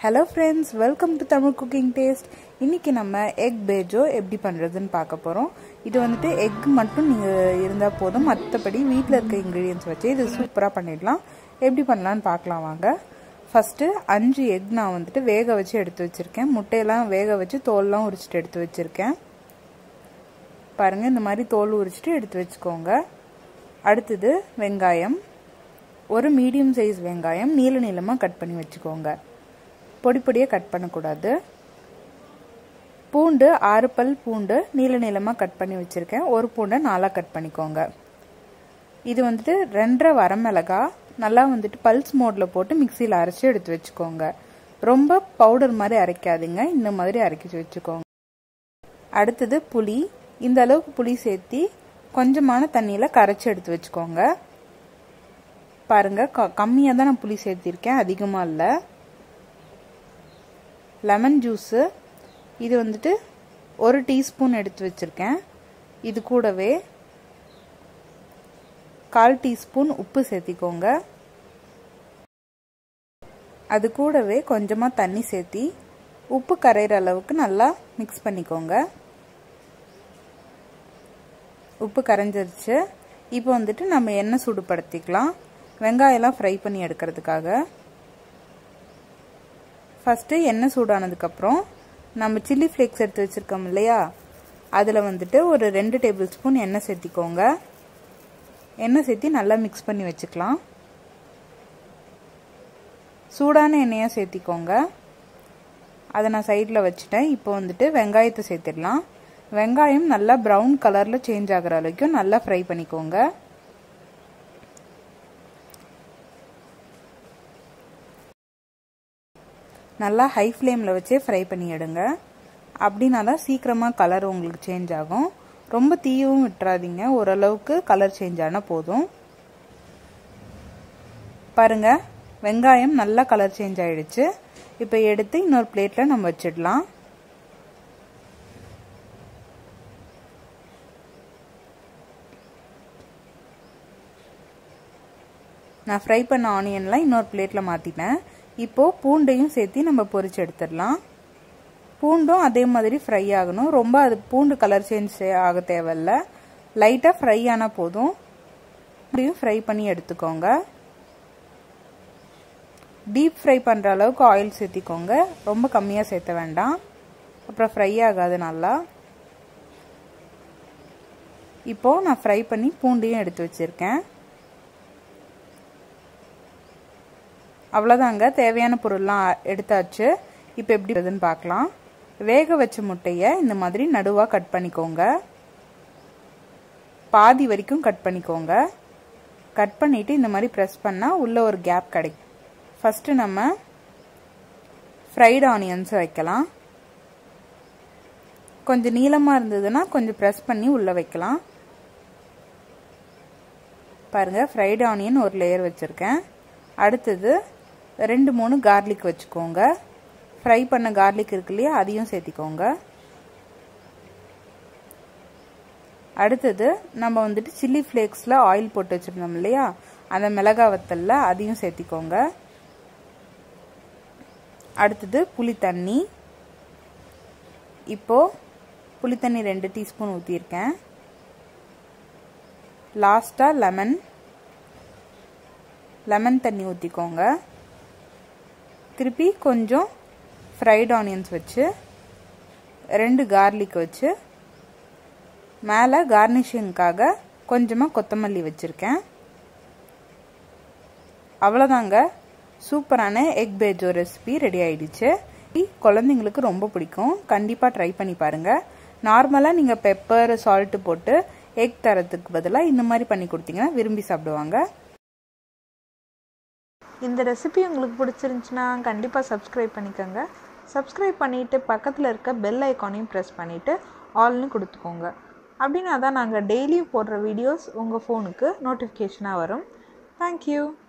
hello friends welcome to Tamil cooking taste இன்றைக்கி நம்ம egg பேஜோ எப்படி பண்ணுறதுன்னு பார்க்க போகிறோம் இது வந்துட்டு எக் மட்டும் நீங்கள் இருந்தால் போதும் மற்றபடி வீட்டில் இருக்க இன்க்ரீடியன்ஸ் வச்சு இது சூப்பராக பண்ணிடலாம் எப்படி பண்ணலான்னு பார்க்கலாம் வாங்க ஃபஸ்ட்டு அஞ்சு எக் நான் வந்துட்டு வேக வச்சு எடுத்து வச்சுருக்கேன் முட்டையெல்லாம் வேக வச்சு தோல்லாம் உரிச்சிட்டு எடுத்து வச்சுருக்கேன் பாருங்கள் இந்த மாதிரி தோல் உரிச்சிட்டு எடுத்து வச்சுக்கோங்க அடுத்தது வெங்காயம் ஒரு மீடியம் சைஸ் வெங்காயம் நீள நீளமாக கட் பண்ணி வச்சுக்கோங்க பொடி பொடியாக கட் பண்ணக்கூடாது பூண்டு ஆறு பல் பூண்டு நீள நீளமாக கட் பண்ணி வச்சுருக்கேன் ஒரு பூண்டை நாலாக கட் பண்ணிக்கோங்க இது வந்துட்டு ரெண்டரை வரமிளகா நல்லா வந்துட்டு பல்ஸ் மோடில் போட்டு மிக்சியில் அரைச்சி எடுத்து வச்சுக்கோங்க ரொம்ப பவுடர் மாதிரி அரைக்காதீங்க இந்த மாதிரி அரைச்சி வச்சுக்கோங்க அடுத்தது புளி இந்த அளவுக்கு புளி சேர்த்தி கொஞ்சமான தண்ணியில் கரைச்சி எடுத்து வச்சுக்கோங்க பாருங்கள் க கம்மியாக தான் நான் புளி சேர்த்திருக்கேன் அதிகமாக இல்லை லெமன் ஜூஸு இது வந்துட்டு ஒரு டீஸ்பூன் எடுத்து வச்சுருக்கேன் இது கூடவே கால் டீஸ்பூன் உப்பு சேர்த்திக்கோங்க அது கூடவே கொஞ்சமாக தண்ணி சேர்த்தி உப்பு கரையிற அளவுக்கு நல்லா மிக்ஸ் பண்ணிக்கோங்க உப்பு கரைஞ்சிருச்சு இப்போ வந்துட்டு நம்ம எண்ணெய் சூடுபடுத்திக்கலாம் வெங்காயம்லாம் ஃப்ரை பண்ணி எடுக்கிறதுக்காக ஃபஸ்ட்டு எண்ணெய் சூடானதுக்கப்புறம் நம்ம சில்லி ஃப்ளேக்ஸ் எடுத்து வச்சுருக்கோம் இல்லையா அதில் வந்துட்டு ஒரு ரெண்டு டேபிள் ஸ்பூன் எண்ணெய் சேர்த்திக்கோங்க எண்ணெய் சேர்த்தி நல்லா மிக்ஸ் பண்ணி வச்சுக்கலாம் சூடான எண்ணெயாக சேர்த்திக்கோங்க அதை நான் சைடில் வச்சுட்டேன் இப்போ வந்துட்டு வெங்காயத்தை சேர்த்திடலாம் வெங்காயம் நல்லா ப்ரௌன் கலரில் சேஞ்ச் ஆகிற வரைக்கும் நல்லா ஃப்ரை பண்ணிக்கோங்க நல்லா ஹை ஃப்ளேமில் வச்சே ஃப்ரை பண்ணி எடுங்க அப்படின்னா தான் சீக்கிரமாக கலர் உங்களுக்கு சேஞ்ச் ஆகும் ரொம்ப தீயவும் விட்டுறாதீங்க ஓரளவுக்கு கலர் சேஞ்ச் ஆனால் போதும் பாருங்க வெங்காயம் நல்லா கலர் சேஞ்ச் ஆயிடுச்சு இப்போ எடுத்து இன்னொரு பிளேட்டில் நம்ம வச்சிடலாம் நான் ஃப்ரை பண்ண ஆனியன்லாம் இன்னொரு பிளேட்டில் மாற்றிட்டேன் இப்போது பூண்டையும் சேர்த்து நம்ம பொரிச்சு எடுத்துடலாம் பூண்டும் அதே மாதிரி ஃப்ரை ஆகணும் ரொம்ப அது பூண்டு கலர் சேஞ்ச் ஆக தேவையில்ல லைட்டாக ஃப்ரை ஆனால் போதும் பூண்டையும் ஃப்ரை பண்ணி எடுத்துக்கோங்க டீப் ஃப்ரை பண்ணுற அளவுக்கு ஆயில் சேர்த்திக்கோங்க ரொம்ப கம்மியாக சேர்த்த வேண்டாம் அப்புறம் ஃப்ரை ஆகாது நல்லா இப்போது நான் ஃப்ரை பண்ணி பூண்டையும் எடுத்து வச்சுருக்கேன் அவ்வளோதாங்க தேவையான பொருள்லாம் எடுத்தாச்சு இப்போ எப்படி வருதுன்னு பார்க்கலாம் வேக வச்ச முட்டையை இந்த மாதிரி நடுவாக கட் பண்ணிக்கோங்க பாதி வரைக்கும் கட் பண்ணிக்கோங்க கட் பண்ணிவிட்டு இந்த மாதிரி ப்ரெஸ் பண்ணால் உள்ளே ஒரு கேப் கிடைக்கும் ஃபஸ்ட்டு நம்ம ஃப்ரைடு ஆனியன்ஸ் வைக்கலாம் கொஞ்சம் நீளமாக இருந்ததுன்னா கொஞ்சம் ப்ரெஸ் பண்ணி உள்ளே வைக்கலாம் பாருங்கள் ஃப்ரைடு ஆனியன் ஒரு லேயர் வச்சுருக்கேன் அடுத்தது ரெண்டு மூணு கார்லிக் வச்சுக்கோங்க ஃப்ரை பண்ண கார்லிக் இருக்கு இல்லையா அதையும் சேர்த்திக்கோங்க அடுத்தது நம்ம வந்துட்டு சில்லி ஃப்ளேக்ஸில் ஆயில் போட்டு வச்சுருந்தோம் இல்லையா அந்த மிளகா வத்தலில் அதையும் சேர்த்திக்கோங்க அடுத்தது புளி தண்ணி இப்போது புளி தண்ணி ரெண்டு டீஸ்பூன் ஊற்றியிருக்கேன் லாஸ்ட்டாக லெமன் லெமன் தண்ணி ஊற்றிக்கோங்க திருப்பி கொஞ்சம் ஃப்ரைட் ஆனியன்ஸ் வச்சு ரெண்டு கார்லிக் வச்சு மேலே கார்னிஷிங்காக கொஞ்சமாக கொத்தமல்லி வச்சுருக்கேன் அவ்வளோதாங்க சூப்பரான எக் பேஜோ ரெசிபி ரெடி ஆயிடுச்சு குழந்தைங்களுக்கு ரொம்ப பிடிக்கும் கண்டிப்பாக ட்ரை பண்ணி பாருங்கள் நார்மலாக நீங்கள் பெப்பர் சால்ட்டு போட்டு எக் தரத்துக்கு பதிலாக இந்த மாதிரி பண்ணி கொடுத்தீங்கன்னா விரும்பி சாப்பிடுவாங்க இந்த ரெசிபி உங்களுக்கு பிடிச்சிருந்துச்சுன்னா கண்டிப்பாக சப்ஸ்கிரைப் பண்ணிக்கோங்க சப்ஸ்கிரைப் பண்ணிவிட்டு பக்கத்தில் இருக்க பெல் ஐக்கானையும் ப்ரெஸ் பண்ணிவிட்டு ஆல்னு கொடுத்துக்கோங்க அப்படின்னா தான் நாங்கள் டெய்லியும் போடுற வீடியோஸ் உங்கள் ஃபோனுக்கு நோட்டிஃபிகேஷனாக வரும் தேங்க்யூ